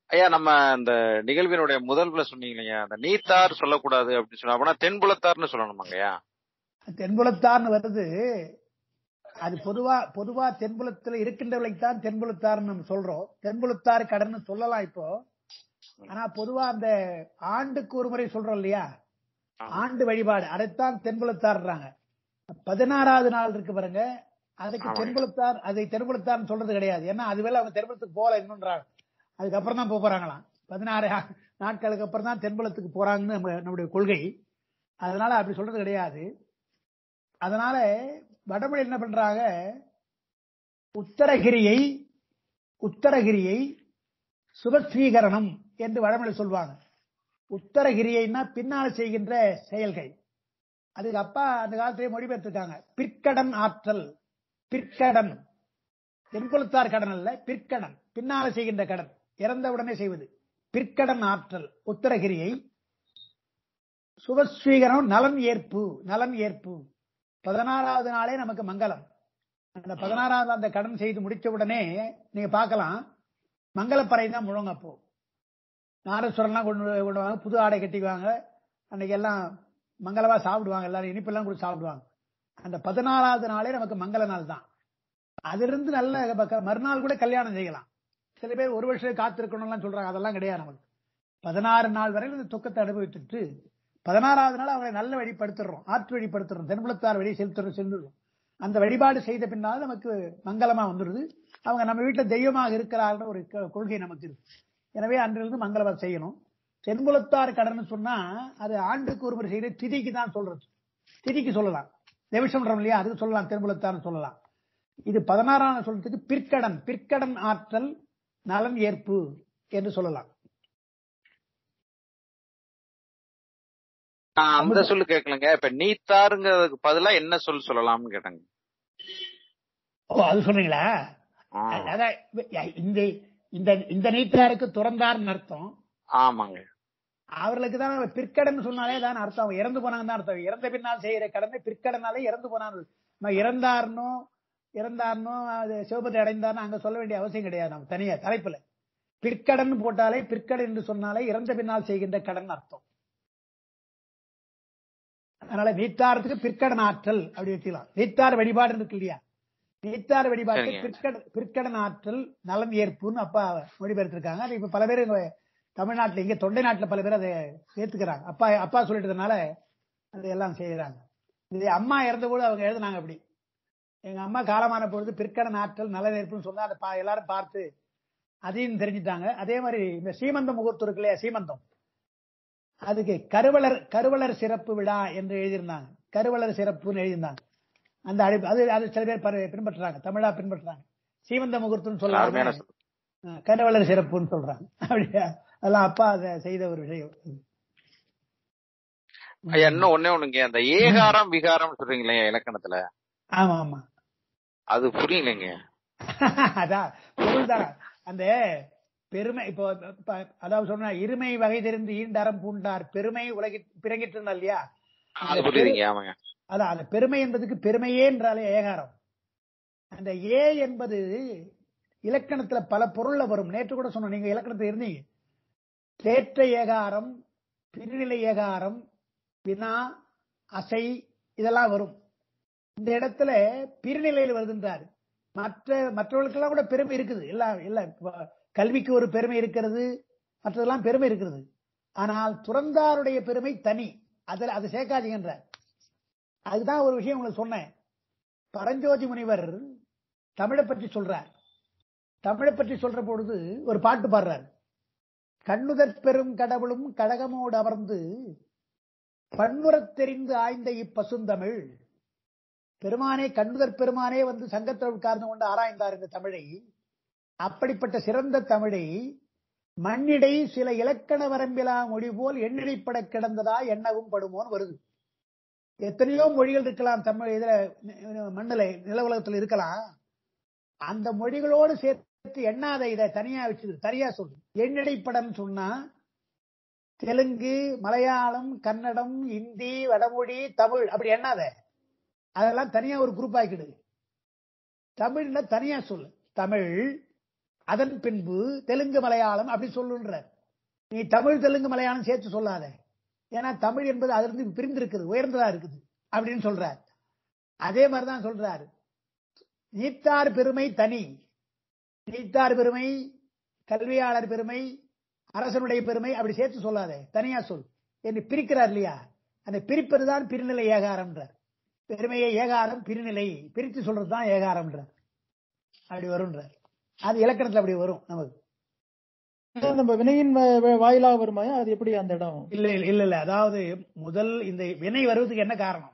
ஐயா நம்ம இந்த நிகழ்வினுடைய முதல்ல சொன்னீங்க இல்லையா அந்த நீத்தார் சொல்லக்கூடாது அப்படின்னு சொன்னா அப்படின்னா தென்புலத்தார்னு சொல்லணுமாங்க ஐயா தென்புலத்தார்னு வருது அது பொதுவா பொதுவா தென்புலத்துல இருக்கின்றவர்களுக்கு தான் தென்புலத்தார்னு நம்ம சொல்றோம் தென்புலத்தார் கடன் சொல்லலாம் இப்போ ஆனா பொதுவா அந்த ஆண்டுக்கு ஒரு முறை சொல்றோம் இல்லையா ஆண்டு வழிபாடு அதைத்தான் தென்புலத்தார்ன்றாங்க பதினாறாவது நாள் இருக்கு பாருங்க அதுக்கு ஆமாங்க. தென்புலத்தார் அதை தென்புலத்தார்னு சொல்றது கிடையாது ஏன்னா அதுவேளை அவங்க தென்புலத்துக்கு போல இன்னுன்றாங்க அதுக்கப்புறம் தான் போக போறாங்களாம் பதினாறு நாட்களுக்கு அப்புறம் தான் தென்புலத்துக்கு போறாங்கன்னு நம்ம நம்முடைய கொள்கை அதனால அப்படி சொல்றது கிடையாது அதனால வடமொழி என்ன பண்றாங்க உத்தரகிரியை உத்தரகிரியை சுபஸ்வீகரணம் என்று வடமொழி சொல்லுவாங்க உத்தரகிரியைன்னா பின்னால் செய்கின்ற செயல்கள் அதுக்கு அப்பா அந்த காலத்திலே மொழிபெயர்த்திருக்காங்க பிற்கடன் ஆற்றல் பிற்கடன் தென்குலத்தார் கடன் அல்ல பிற்கடன் பின்னால செய்கின்ற கடன் இறந்தவுடனே செய்வது பிற்கடன் ஆற்றல் உத்தரகிரியை சுபஸ்வீகரம் நலன் ஏற்பு நலன் ஏற்பு பதினாறாவது நாளே நமக்கு மங்களம் அந்த பதினாறாவது அந்த கடன் செய்து முடிச்ச உடனே நீங்க பார்க்கலாம் மங்களப்பறை தான் முழங்க அப்போ நாரஸ்வரம்லாம் கொண்டு கொண்டு வாங்க புது ஆடை கட்டிக்குவாங்க அன்னைக்கு எல்லாம் மங்களமா சாப்பிடுவாங்க எல்லாரும் இனிப்பெல்லாம் கூட சாப்பிடுவாங்க அந்த பதினாறாவது நாளே நமக்கு மங்கள நாள் தான் அதிலிருந்து நல்ல பக்க- மறுநாள் கூட கல்யாணம் செய்யலாம் சில பேர் ஒரு வருஷம் காத்திருக்கணும்லாம் சொல்றாங்க அதெல்லாம் கிடையாது நமக்கு பதினாறு நாள் வரையில் இந்த துக்கத்தை அனுபவித்துட்டு பதினாறாவது நாள் அவங்களை நல்ல வழிப்படுத்துறோம் ஆற்று வழிப்படுத்துறோம் தென்புலத்தார் வழி செலுத்துறோம் செல்லுறோம் அந்த வழிபாடு செய்த பின்னால் நமக்கு மங்களமா வந்துடுது அவங்க நம்ம வீட்டுல தெய்வமாக இருக்கிறார்கள் ஒரு கொ- கொள்கை நமக்கு இருக்கு எனவே அன்றிலிருந்து மங்களவர் செய்யணும் தென்புலத்தார் கடன் சொன்னா அது ஆண்டுக்கு ஒருமுறை செய்யற திதிக்கு தான் சொல்றது திதிக்கு சொல்லலாம் நிமிஷம் இல்லையா அதுக்கு சொல்லலாம் தென்புலத்தார்னு சொல்லலாம் இது பதினாறாம் சொல்றதுக்கு பிற்கடன் பிற்கடன் ஆற்றல் நலன் ஏற்பு என்று சொல்லலாம் நான் அந்த சொல்லு கேட்கலங்க இப்ப நீத்தாருங்கிறதுக்கு பதிலா என்ன சொல் சொல்லலாம்னு கேட்டாங்க ஓ அது சொன்னீங்களா ஆ, அதான் இந்த இந்த இந்த நீட்டாருக்கு துறந்தார்னு அர்த்தம் ஆமாங்க அவர்களுக்கு தான் பிற்கடன் சொன்னாலே தான் அர்த்தம் அவங்க இறந்து போனாங்க தான் அர்த்தம் இறந்த பின்னால் செய்யற கடமை பிற்கடனாலே இறந்து போனாங்க நம்ம இறந்தார்னோ இறந்தார்னோ அது சிவபதி அடைந்தார்னு அங்க சொல்ல வேண்டிய அவசியம் கிடையாது நம்ம தனியா தலைப்புல பிற்கடன் போட்டாலே பிற்கடன் என்று சொன்னாலே இறந்த பின்னால் செய்கின்ற கடன் அர்த்தம் அதனால நீத்தாரத்துக்கு பிற்கடன் ஆற்றல் அப்படி வச்சுக்கலாம் நீத்தார் வழிபாடு இருக்கு இல்லையா நீத்தார் வழிபாடு சரிங்க. பிற்கடன் பிற்கடன் ஆற்றல் நலம் ஏற்புன்னு அப்பா மொழிபெயர்த்திருக்காங்க அது இப்ப பல பேர் இங்க தமிழ்நாட்டுல இங்க தொண்டை நாட்டுல பல பேர் அதை ஏத்துக்கிறாங்க அப்பா அப்பா சொல்லிட்டதுனால அதை எல்லாம் செய்யறாங்க இது அம்மா இறந்த போது அவங்க எழுதுனாங்க அப்படி எங்க அம்மா காலமான பொழுது பிற்கடன் ஆற்றல் நல ஏற்புன்னு சொன்னா அதை பா- எல்லாரும் பார்த்து அதையும் தெரிஞ்சுட்டாங்க அதே மாதிரி இந்த சீமந்த முகூர்த்தம் இருக்கு இல்லையா சீமந்தம் அதுக்கு கருவலர் கருவலர் சிறப்பு விழா என்று எழுதியிருந்தாங்க கருவலர் சிறப்புன்னு எழுதியிருந்தாங்க அந்த அழைப்பு அது அது சில பேர் பர- பின்பற்றுறாங்க தமிழா பின்பற்றுறாங்க சீமந்த முகூர்த்தம்னு அருமையான சொல்லாம சொல். ஆ, கருவலர் சிறப்புன்னு சொல்றாங்க அப்படியா அதெல்லாம் அப்பா அதை செய்த ஒரு விஷயம் ஐயா இன்னும் ஒண்ணே ஒண்ணுங்க அந்த ஏகாரம் விகாரம் சொல்றீங்களே இலக்கணத்துல ஆமா ஆமா அது புரியலைங்க அதான் பொருள்தான் அந்த பெருமை இப்போ இப்ப அதாவது சொன்னா இருமை வகை தெரிந்து ஈண்டரம் பூண்டார் பெருமை உலகி பிறங்கிட்டு இருந்தா இல்லையா அது புரியுதுங்க ஆமாங்க அதான் அந்த பெருமை என்பதுக்கு பெருமையே என்றாலே ஏகாரம் அந்த ஏ என்பது இலக்கணத்துல பல பொருள்ல வரும் நேற்று கூட சொன்னோம் நீங்க இலக்கணத்துல இருந்தீங்க தேற்ற ஏகாரம் பிரிநிலை ஏகாரம் வினா அசை இதெல்லாம் வரும் இந்த இடத்துல பிரிநிலையில் வருகின்றார் மற்ற மற்றவர்களுக்கெல்லாம் கூட பெருமை இருக்குது எல்லாம் இல்ல இப்ப கல்விக்கு ஒரு பெருமை இருக்கிறது மற்றதெல்லாம் பெருமை இருக்கிறது ஆனால் துறந்தாருடைய பெருமை தனி அதுல அது சேர்க்காதீங்கன்றார் அதுதான் ஒரு விஷயம் உங்களுக்கு சொன்னேன் பரஞ்சோதி முனிவர் தமிழை பற்றி சொல்றார் தமிழை பற்றி சொல்ற பொழுது ஒரு பாட்டு பாடுறார் கண்ணுதற் பெரும் கடவுளும் கடகமோடு அமர்ந்து பன்முறத் தெரிந்து ஆய்ந்த இப்பசுந்தமிழ் பெருமானே கண்ணுதற் பெருமானே வந்து சங்கத்தில் உட்கார்ந்து கொண்டு ஆராய்ந்தார் இந்த தமிழை அப்படிப்பட்ட சிறந்த தமிழை மண்ணிடை சில இலக்கண வரம்பிலா மொழி போல் எண்ணிடைப்பட கிடந்ததா எண்ணவும் படுமோன்னு வருது எத்தனையோ மொழிகள் இருக்கலாம் தமிழ் இதுல மண்ணில நில உலகத்துல இருக்கலாம் அந்த மொழிகளோடு சேர்த்து எண்ணாத இதை தனியா வச்சு தனியா சொல்லு எண்ணிடைப்படம் சொன்னா தெலுங்கு மலையாளம் கன்னடம் இந்தி வடமொழி தமிழ் அப்படி எண்ணாத அதெல்லாம் தனியா ஒரு குரூப் ஆக்கிடுது தமிழ்ல தனியா சொல்லு தமிழ் அதன் பின்பு தெலுங்கு மலையாளம் அப்படி சொல்லுன்றார் நீ தமிழ் தெலுங்கு மலையாளம் சேர்த்து சொல்லாத ஏன்னா தமிழ் என்பது அதிலிருந்து பிரிந்திருக்குது உயர்ந்ததா இருக்குது அப்படின்னு சொல்றார் அதே மாதிரிதான் சொல்றாரு நீத்தார் பெருமை தனி நீத்தார் பெருமை கல்வியாளர் பெருமை அரசனுடைய பெருமை அப்படி சேர்த்து சொல்லாதே தனியா சொல் என்று பிரிக்கிறார் இல்லையா அந்த பிரிப்பதுதான் பிரிநிலை ஏகாரம்ன்றார் பெருமையை ஏகாரம் பிரிநிலை பிரித்து சொல்றதுதான் ஏகாரம்ன்றார் அப்படி வரும்ன்றார் அது இலக்கணத்துல அப்படி வரும் நமக்கு நம்ம வினையின் வா- வா- வாயிலாக வருமாயா அது எப்படி அந்த இடம் இல்ல இல்ல இல்ல இல்ல அதாவது முதல் இந்த வினை வருவதற்கு என்ன காரணம்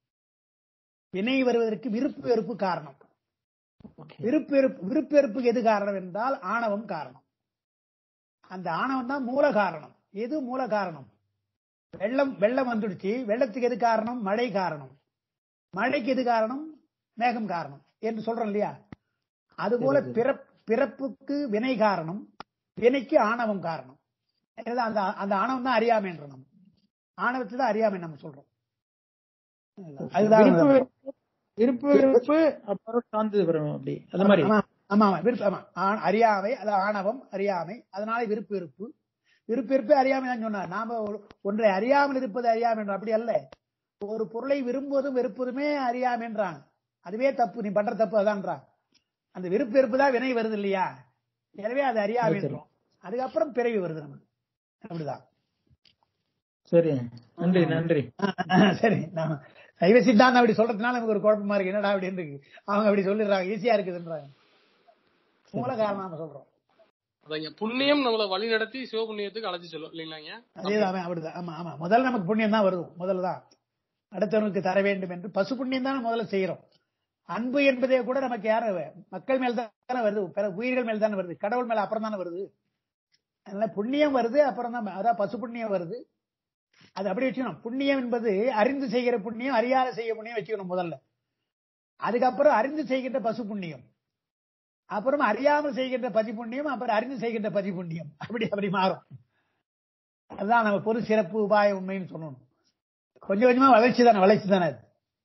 வினை வருவதற்கு விருப்பு வெறுப்பு காரணம் விருப்பு வெறுப்பு விருப்பு வெறுப்புக்கு எது காரணம் என்றால் ஆணவம் காரணம் அந்த ஆணவம் தான் மூல காரணம் எது மூல காரணம் வெள்ளம் வெள்ளம் வந்துடுச்சு வெள்ளத்துக்கு எது காரணம் மழை காரணம் மழைக்கு எது காரணம் மேகம் காரணம் என்று சொல்றோம் இல்லையா அதுபோல சரி, சரி. பிறப்- பிறப்புக்கு வினை காரணம் வினைக்கு ஆணவம் காரணம் ஏன்னா அந்த அந்த ஆணவம் தான் அறியாமை என்ற நம்ம ஆணவத்தை தான் அறியாமை நம்ம சொல்றோம் அதுதான் விருப்பு வெறுப்பு விருப்பு வெறுப்பு அப்புறம் சார்ந்தது வரும் அப்படி அந்த மாதிரி ஆமா ஆமா ஆமா, விருப்ப ஆமா ஆ- அறியாமை அது ஆணவம் அறியாமை அதனால விருப்பு வெறுப்பு விருப்பு வெறுப்பு அறியாமை தான் சொன்னார் நாம ஒரு- ஒன்றை அறியாமல் இருப்பது அறியாமை என்ற அப்படி அல்ல ஒரு பொருளை விரும்புவதும் வெறுப்பதுமே அறியாமை என்றான் அதுவே தப்பு நீ பண்ற தப்பு அதான்றான் அந்த விருப்பு வெறுப்பு தான் வினை வருது இல்லையா எனவே அது அறியாமை சரி. என்றோம் அதுக்கப்புறம் பிறவி வருது நமக்கு அப்படிதான் சரி நன்றி நன்றி சரி நான் சைவ சித்தாந்தம் அப்படி சொல்றதுனால நமக்கு ஒரு குழப்பமா இருக்கு என்னடா அப்படின்னு இருக்கு அவங்க அப்படி சொல்லிடுறாங்க ஈஸியா இருக்குதுன்றாங்க மூல காரணம் நாம சொல்றோம் அதாங்க புண்ணியம் நம்மள வழி நடத்தி சிவபுண்ணியத்துக்கு அழைச்சு சொல்லும் இல்லைங்களாங்க அதேதான் அப்படிதான் ஆமா ஆமா முதல்ல நமக்கு புண்ணியம் தான் வருது முதல்ல தான் அடுத்தவனுக்கு தர வேண்டும் என்று பசு புண்ணியம் தான் முதல்ல செய்யறோம் அன்பு என்பதே கூட நமக்கு யாரு மக்கள் மேல் தானே வருது பிற உயிர்கள் மேல் தானே வருது கடவுள் மேல அப்புறம் தானே வருது அதனால புண்ணியம் வருது அப்புறம் தான் அதான் பசு புண்ணியம் வருது அது அப்படி வச்சுக்கணும் புண்ணியம் என்பது அறிந்து செய்கிற புண்ணியம் அறியாத செய்ய புண்ணியம் வச்சுக்கணும் முதல்ல அதுக்கப்புறம் அறிந்து செய்கின்ற பசு புண்ணியம் அப்புறம் அறியாமல் செய்கின்ற பதி புண்ணியம் அப்புறம் அறிந்து செய்கின்ற பதி புண்ணியம் அப்படி அப்படி மாறும் அதுதான் நம்ம பொது சிறப்பு உபாய உண்மைன்னு சொல்லணும் கொஞ்சம் கொஞ்சமா வளர்ச்சி தானே வளர்ச்சி தானே அது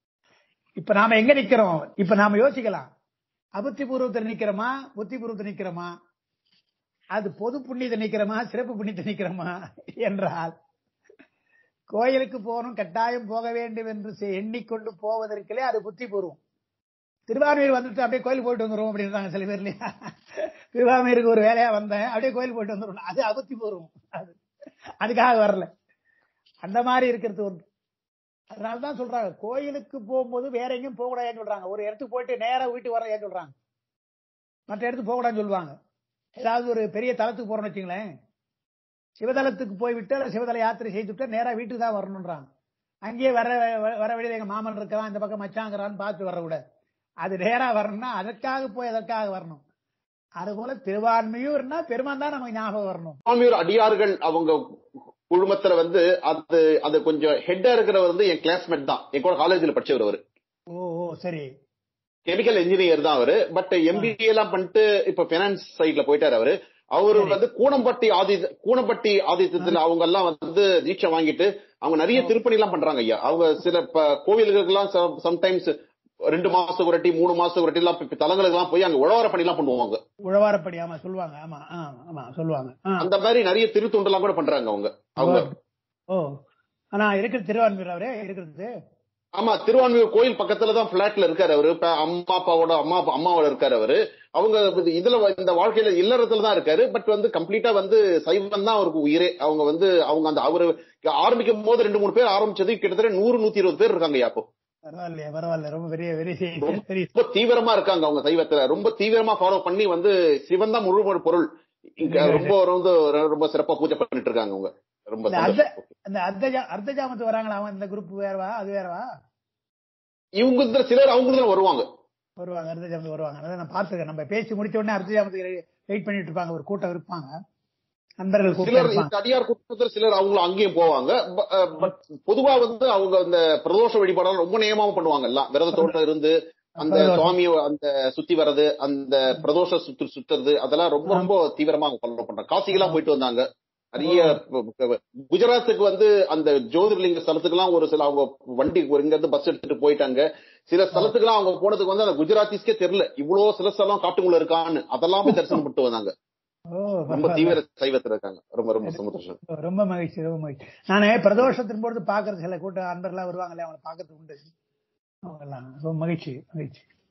இப்ப நாம எங்க நிக்கிறோம் இப்ப நாம யோசிக்கலாம் அபுத்தி பூர்வத்தில் நிக்கிறோமா புத்தி பூர்வத்தில் நிக்கிறோமா அது பொது புண்ணியத்தை நிக்கிறோமா சிறப்பு புண்ணியத்தை நிக்கிறோமா என்றால் கோயிலுக்கு போகணும் கட்டாயம் போக வேண்டும் என்று செ- எண்ணிக்கொண்டு போவதற்கிலே அது புத்தி பூர்வம் திருவாரூர் வந்துட்டு அப்படியே கோயில் போயிட்டு வந்துருவோம் அப்படின்றாங்க சில பேர் இல்லையா திருவாரூருக்கு ஒரு வேலையா வந்தேன் அப்படியே கோயில் போயிட்டு வந்துருவோம் அது அபுத்தி பூர்வம் அது அதுக்காக வரல அந்த மாதிரி இருக்கிறது ஒன்று அதனாலதான் சொல்றாங்க கோயிலுக்கு போகும்போது வேற எங்கேயும் போக கூடாதுன்னு சொல்றாங்க ஒரு இடத்துக்கு போயிட்டு நேரா வீட்டுக்கு வர ஏன் சொல்றாங்க மற்ற இடத்துக்கு போக கூடாதுன்னு சொல்லுவாங்க ஏதாவது ஒரு பெரிய தலத்துக்கு போறோம்னு வச்சுங்களேன் சிவதலத்துக்கு போய்விட்டு அல்லது சிவதல யாத்திரை செய்துவிட்டு நேரா வீட்டுக்கு தான் வரணும்ன்றாங்க அங்கேயே வர வ- வர வழியில எங்க மாமன் இருக்கலாம் இந்த பக்கம் மச்சாங்கிறான்னு பார்த்து வரக்கூடாது அது நேரா வரணும்னா அதற்காக போய் அதற்காக வரணும் அதுபோல திருவான்மையூர்னா பெருமான் தான் நமக்கு ஞாபகம் வரணும் சுவாமியூர் அடியார்கள் அவங்க குழுமத்துல வந்து அது அது கொஞ்சம் ஹெட்டா இருக்கிறவர் வந்து என் கிளாஸ்மேட் தான் என் கூட காலேஜ்ல படிச்சவர் அவரு ஓ ஓ சரி கெமிக்கல் இன்ஜினியர் தான் அவரு பட் எம்பிஏ எல்லாம் பண்ணிட்டு இப்ப பினான்ஸ் சைட்ல போயிட்டாரு அவரு அவரு சரி. வந்து கூனம்பட்டி ஆதி கூனம்பட்டி ஆதித்தத்துல அவங்க எல்லாம் வந்து தீட்சை வாங்கிட்டு அவங்க நிறைய திருப்பணி எல்லாம் பண்றாங்க ஐயா அவங்க சில ப- கோவில்களுக்கு எல்லாம் சம்டைம்ஸ் ரெண்டு மாசத்துக்கு ஒரு வாட்டி மூணு மாசத்துக்கு ஒரு வாட்டி எல்லாம் இப்ப தலங்களுக்கு எல்லாம் போய் அங்க உழவர பணி எல்லாம் பண்ணுவாங்க உழவாரப்படி ஆமா சொல்லுவாங்க ஆமா ஆ, ஆமா சொல்லுவாங்க ஆ. அந்த மாதிரி நிறைய திருத்தொண்டெல்லாம் கூட பண்றாங்க அவங்க அவங்க ஓ ஆனா இருக்கிறது திருவான்மையூர் அவரே இருக்கிறது ஆமா திருவான்மியூர் கோயில் பக்கத்துல தான் பிளாட்ல இருக்காரு அவரு இப்ப அம்மா அப்பாவோட அம்மா அப்பா- அம்மாவோட இருக்காரு அவரு அவங்க இது- இதுல வ- இந்த வாழ்க்கையில இல்லறத்துல தான் இருக்காரு பட் வந்து கம்ப்ளீட்டா வந்து சைவம் தான் அவருக்கு உயிரே அவங்க வந்து அவங்க அந்த அவரு ஆரம்பிக்கும் போது ரெண்டு மூணு பேர் ஆரம்பிச்சது கிட்டத்தட்ட நூறு நூத்தி இருபது பேர் இருக்காங்க யாப்போ பரவாயில்லையே பரவாயில்ல ரொம்ப பெரிய பெரிய பெரிய ரொம்ப தீவிரமா இருக்காங்க அவங்க சைவத்துல ரொம்ப தீவிரமா ஃபாலோ பண்ணி வந்து சிவன் தான் முழு ஒரு பொருள் இங்க ரொம்ப வந்து ரொம்ப சிறப்பா பூஜை பண்ணிட்டு இருக்காங்க அவங்க ரொம்ப இந்த சந்தோஷம். அந்த அர்த்த ஜா- அர்த்த ஜாமத்து வராங்களா அவன் இந்த குரூப் வேறவா அது வேறவா இவங்க இதுல சிலர் அவங்க இதுல வருவாங்க வருவாங்க அர்த்த ஜாமத்து வருவாங்க அதான் நான் பார்த்துருக்கேன் நம்ம பேசி முடிச்ச உடனே அர்த்த ஜாமத்துக்கு வெயிட் பண்ணிட்டு இருப்பாங்க ஒரு கூட்டம் இருப்பாங்க நண்பர்கள் கூட்டம் சிலர் இருப்பாங்க இந்த அடியார் கூட்டத்தில் சிலர் அவங்க அங்கேயும் போவாங்க ப- அஹ் பட் பொதுவா வந்து அவங்க அந்த பிரதோஷ வழிபாடெல்லாம் ரொம்ப நியமமா பண்ணுவாங்க எல்லாம் விரதத்தோட இருந்து அந்த பிரதோஷம். சுவாமிய அந்த சுத்தி வர்றது அந்த பிரதோஷ சுத்து சுத்துறது அதெல்லாம் ரொம்ப ரொம்ப தீவிரமா அவங்க ஃபாலோ பண்றாங்க காசிக்கெல்லாம் போயிட்டு வந்தாங்க நிறைய குஜராத்துக்கு வந்து அந்த ஜோதிர்லிங்க ஸ்தலத்துக்குலாம் ஒரு சில அவங்க வண்டி ஒரு இங்க இருந்து பஸ் எடுத்துட்டு போயிட்டாங்க சில ஸ்தலத்துக்குலாம் அவங்க போனதுக்கு வந்து அந்த குஜராத்திஸ்க்கே தெரியல இவ்வளவு சில ஸ்தலம் காட்டுக்குள்ள இருக்கான்னு அதெல்லாம் போய் தரிசனம் பண்ணிட்டு வந்தாங்க ஓ ரொம்ப தீவிர சைவத்துல இருக்காங்க ரொம்ப ரொம்ப சந்தோஷம் ரொம்ப மகிழ்ச்சி ரொம்ப மகிழ்ச்சி நானே பிரதோஷத்தின் பொழுது பாக்குறது சில கூட்டம் அன்பர்களா வருவாங்களே அவங்களை பாக்குறது உண்டு அவங்க எல்லாம் ரொம்ப மகிழ்ச்சி மகிழ்ச்சி